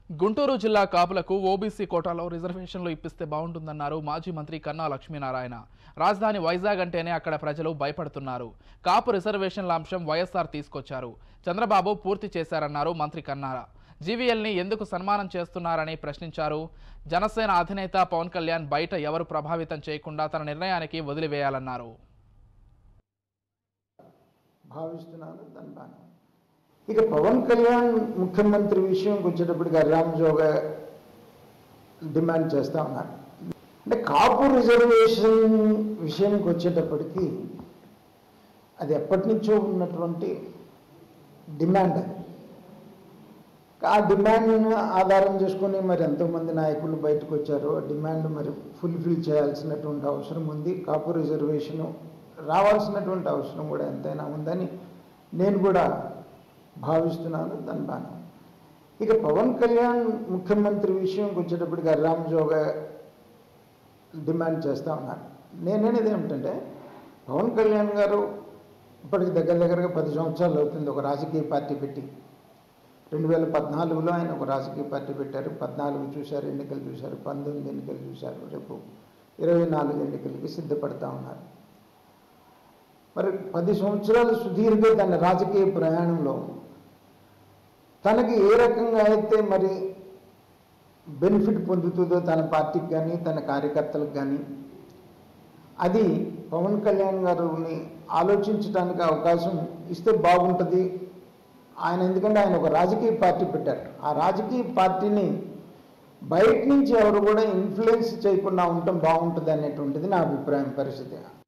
గుంటూరు జిల్లా కాపులకు ఓబీసీ కోటాలో రిజర్వేషన్లు ఇప్పిస్తే బాగుంటుందన్నారు మాజీ మంత్రి కన్నా లక్ష్మీనారాయణ రాజధాని వైజాగ్ అంటేనే అక్కడ ప్రజలు భయపడుతున్నారు కాపు రిజర్వేషన్ల అంశం వైఎస్ఆర్ తీసుకొచ్చారు చంద్రబాబు పూర్తి చేశారన్నారు మంత్రి కన్నారా జీవీఎల్ని ఎందుకు సన్మానం చేస్తున్నారని ప్రశ్నించారు జనసేన అధినేత పవన్ కళ్యాణ్ బయట ఎవరు ప్రభావితం చేయకుండా తన నిర్ణయానికి వదిలివేయాలన్నారు భావిస్తున్నాను దాని బాగా ఇక పవన్ కళ్యాణ్ ముఖ్యమంత్రి విషయంకి వచ్చేటప్పటికి హరిరామజోగ డిమాండ్ చేస్తా ఉన్నారు అంటే కాపు రిజర్వేషన్ విషయానికి వచ్చేటప్పటికి అది ఎప్పటి నుంచో ఉన్నటువంటి డిమాండ్ అది ఆ డిమాండ్ని ఆధారం చేసుకొని మరి ఎంతోమంది నాయకులు బయటకు వచ్చారో ఆ డిమాండ్ మరి ఫుల్ఫిల్ చేయాల్సినటువంటి అవసరం ఉంది కాపు రిజర్వేషను రావాల్సినటువంటి అవసరం కూడా ఎంతైనా ఉందని నేను కూడా భావిస్తున్నాను దాని బాగా ఇక పవన్ కళ్యాణ్ ముఖ్యమంత్రి విషయంకి వచ్చేటప్పటికి హరిరామజోగ డిమాండ్ చేస్తా ఉన్నారు నేననేది ఏమిటంటే పవన్ కళ్యాణ్ గారు ఇప్పటికి దగ్గర దగ్గరగా పది సంవత్సరాలు అవుతుంది ఒక రాజకీయ పార్టీ పెట్టి రెండు వేల పద్నాలుగులో ఆయన ఒక రాజకీయ పార్టీ పెట్టారు పద్నాలుగు చూశారు ఎన్నికలు చూశారు పంతొమ్మిది ఎన్నికలు చూశారు రేపు ఇరవై నాలుగు ఎన్నికలకి సిద్ధపడతా ఉన్నారు మరి పది సంవత్సరాలు సుదీర్ఘ తన రాజకీయ ప్రయాణంలో తనకి ఏ రకంగా అయితే మరి బెనిఫిట్ పొందుతుందో తన పార్టీకి కానీ తన కార్యకర్తలకు కానీ అది పవన్ కళ్యాణ్ గారిని ఆలోచించడానికి అవకాశం ఇస్తే బాగుంటుంది ఆయన ఎందుకంటే ఆయన ఒక రాజకీయ పార్టీ పెట్టారు ఆ రాజకీయ పార్టీని బయట నుంచి ఎవరు కూడా ఇన్ఫ్లుయెన్స్ చేయకుండా ఉండటం బాగుంటుంది అనేటువంటిది నా అభిప్రాయం పరిస్థితి